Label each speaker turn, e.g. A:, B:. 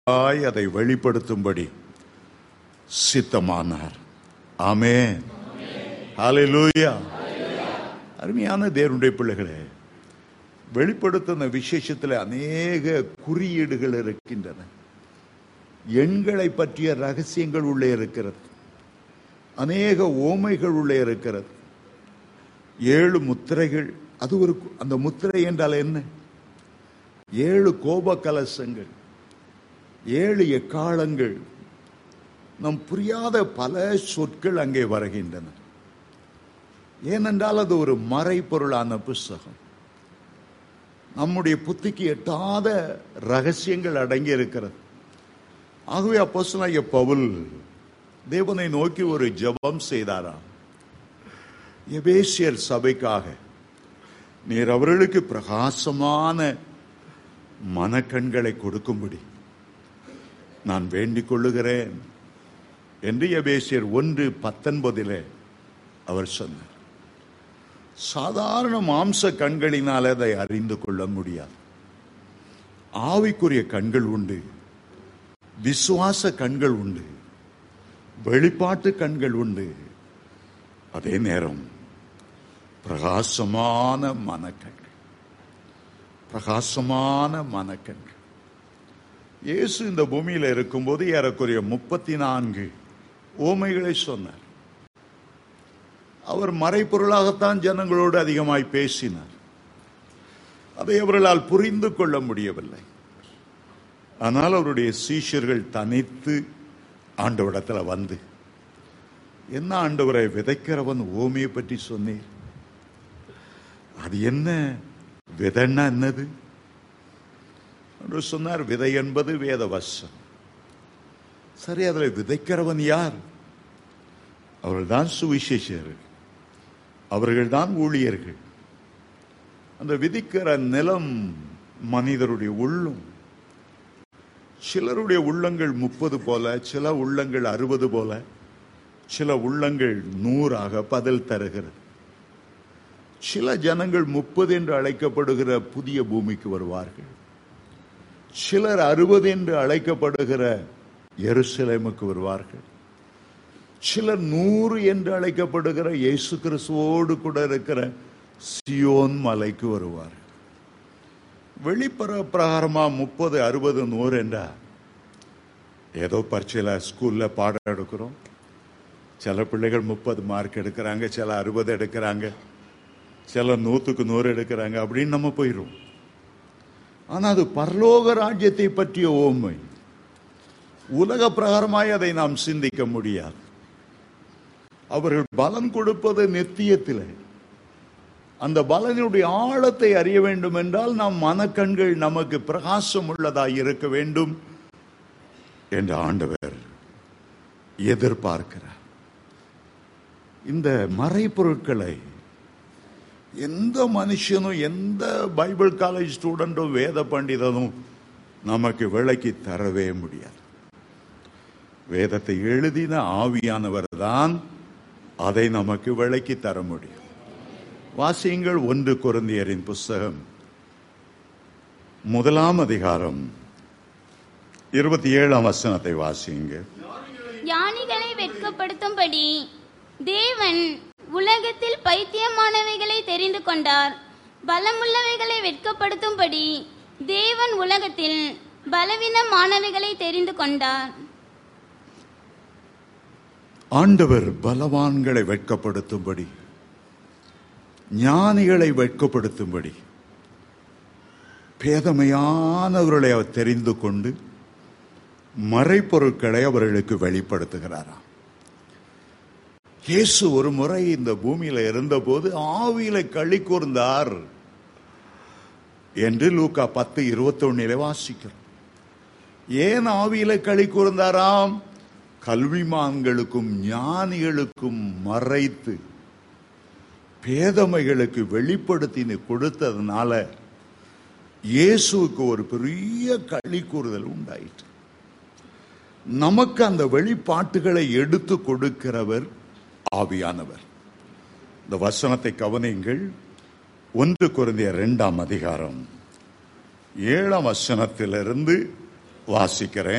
A: ஆய் அதை வெளிப்படுத்தும்படி சித்தமானார் ஆமென் ஹalleluya அருமையான தேவனுடைய பிள்ளைகளே வெளிப்படுத்தின விசேஷத்தில் அநேக குறியீடுகள் இருக்கின்றன எண்களை பற்றிய ரகசியங்கள் உள்ளே இருக்கிறது அநேக ஓமைகள் உள்ளே இருக்கிறது ஏழு முத்திரைகள் அது ஒரு அந்த முத்திரை என்றால் என்ன ஏழு கோப கலசங்கள் ஏழு எக்காலங்கள் நம் புரியாத பல சொற்கள் அங்கே வருகின்றன ஏனென்றால் அது ஒரு மறைபொருளான புஸ்தகம் நம்முடைய புத்திக்கு எட்டாத ரகசியங்கள் அடங்கி இருக்கிறது ஆகவே அப்போஸ்தலனாகிய பவுல் தேவனை நோக்கி ஒரு ஜெபம் செய்தாராம் எபேசியர் சபைக்காக நீர் அவர்களுக்கு பிரகாசமான மனக்கண்களை கொடுக்கும்படி நான் வேண்டிக் கொள்ளுகிறேன் என்று எபேசியர் ஒன்று பத்தொன்பதிலே அவர் சொன்னார் சாதாரண மாம்ச கண்களினால் அதை அறிந்து கொள்ள முடியாது ஆவிக்குரிய கண்கள் உண்டு விசுவாச கண்கள் உண்டு வெளிப்பாட்டு கண்கள் உண்டு அதே நேரம் பிரகாசமான மனக்கண்கள் பிரகாசமான மனக்கண்கள் இயேசு இந்த பூமியில இருக்கும்போது ஏறக்குறைய முப்பத்தி நான்கு ஓமைகளை சொன்னார் அவர் மறைப்பொருளாகத்தான் ஜனங்களோடு அதிகமாய் பேசினார் அதை அவர்களால் புரிந்து கொள்ள முடியவில்லை ஆனால் அவருடைய சீஷர்கள் தனித்து ஆண்டவரிடத்துல வந்து என்ன ஆண்டவரை விதைக்கிறவன் ஓமையை பற்றி சொன்னீர் அது என்ன விதைன்னா என்னது என்று சொன்னார் விதை என்பது வேத வசம் சரி அதில் விதைக்கிறவன் யார் அவர்கள்தான் சுவிசேஷர்கள் அவர்கள்தான் ஊழியர்கள் அந்த விதிக்கிற நிலம் மனிதருடைய உள்ளம் சிலருடைய உள்ளங்கள் முப்பது போல சில உள்ளங்கள் அறுபது போல சில உள்ளங்கள் நூறாக பதில் தருகிறது சில ஜனங்கள் முப்பது என்று அழைக்கப்படுகிற புதிய பூமிக்கு வருவார்கள் சிலர் அறுபது என்று அழைக்கப்படுகிற எருசலேமுக்கு வருவார்கள் சிலர் நூறு என்று அழைக்கப்படுகிற இயேசு கிறிஸ்துவோடு கூட இருக்கிற சியோன் மலைக்கு வருவார்கள் வெளிப்புற பிரகாரமா முப்பது அறுபது நூறு என்றா ஏதோ பரீட்சையில் ஸ்கூல்ல பாடம் எடுக்கிறோம் சில பிள்ளைகள் முப்பது மார்க் எடுக்கிறாங்க சில அறுபது எடுக்கிறாங்க சில நூற்றுக்கு நூறு எடுக்கிறாங்க அப்படின்னு நம்ம போயிடுவோம் ஆனா அது பரலோக ராஜ்யத்தை பற்றிய ஓமை உலக பிரகாரமாய் அதை நாம் சிந்திக்க முடியாது அவர்கள் பலன் கொடுப்பது நித்தியத்திலே அந்த பலனுடைய ஆழத்தை அறிய வேண்டும் என்றால் நம் மனக்கண்கள் நமக்கு பிரகாசம் உள்ளதாய் இருக்க வேண்டும் என்று ஆண்டவர் எதிர்பார்க்கிறார் இந்த மறைப்பொருட்களை எந்த மனுஷனும் எந்த பைபிள் காலேஜ் ஸ்டூடெண்ட்டும் வேத பண்டிதனும் நமக்கு விளக்கி தரவே முடியாது வேதத்தை எழுதின ஆவியானவர் தான் அதை நமக்கு விளக்கி தர முடியும் வாசியுங்கள் ஒன்று குருந்தியரின் புஸ்தகம் முதலாம் அதிகாரம் இருபத்தி ஏழாம் வசனத்தை வாசியுங்க
B: ஞானிகளை வெட்கப்படுத்தும்படி தேவன் உலகத்தில் பைத்தியமானவைகளை தெரிந்து கொண்டார் பலமுள்ளவைகளை வெட்கப்படுத்தும்படி தேவன் உலகத்தில் பலவீனமானவைகளை தெரிந்து கொண்டார்
A: ஆண்டவர் பலவான்களை வெட்கப்படுத்தும்படி ஞானிகளை வெட்கப்படுத்தும்படி பேதமையானவர்களை அவர் தெரிந்து கொண்டு மறைப்பொருட்களை அவர்களுக்கு வெளிப்படுத்துகிறாராம் இயேசு ஒரு முறை இந்த பூமியில இருந்தபோது ஆவியில களி கூர்ந்தார் என்று லூக்கா பத்து இருபத்தி ஒன்னிலே வாசிக்கிறோம் ஏன் ஆவியில களி கூர்ந்தாராம் கல்விமான்களுக்கும் ஞானிகளுக்கும் மறைத்து பேதமைகளுக்கு வெளிப்படுத்தி கொடுத்ததுனால இயேசுவுக்கு ஒரு பெரிய களி கூறுதல் உண்டாயிற்று நமக்கு அந்த வெளிப்பாட்டுகளை எடுத்து கொடுக்கிறவர் ஆவியானவர் இந்த வசனத்தை கவனியுங்கள் ஒன்று குருந்திய இரண்டாம் அதிகாரம் ஏழாம் வசனத்திலிருந்து வாசிக்கிறேன்